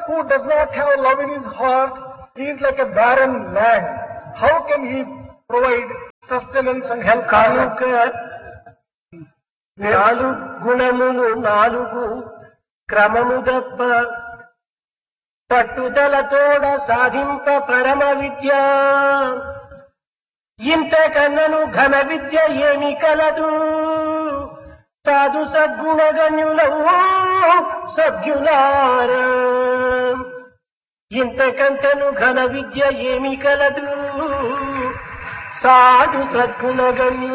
who does not have love in his heart is like a barren land. How can he provide sustenance and help కనుక others? నాలుగు గుణములు నాలుగు క్రమము దప్ప పట్టుదలతోడ సాధింప పరమ విద్య ఇంతకన్నను ఘన విద్య ఏమి కలదు సాధు సద్గుణగణ్యులవు సభ్యులార ఇంతకంటను ఘన విద్య ఏమి కలదు సాధు సద్గుణగణ్యు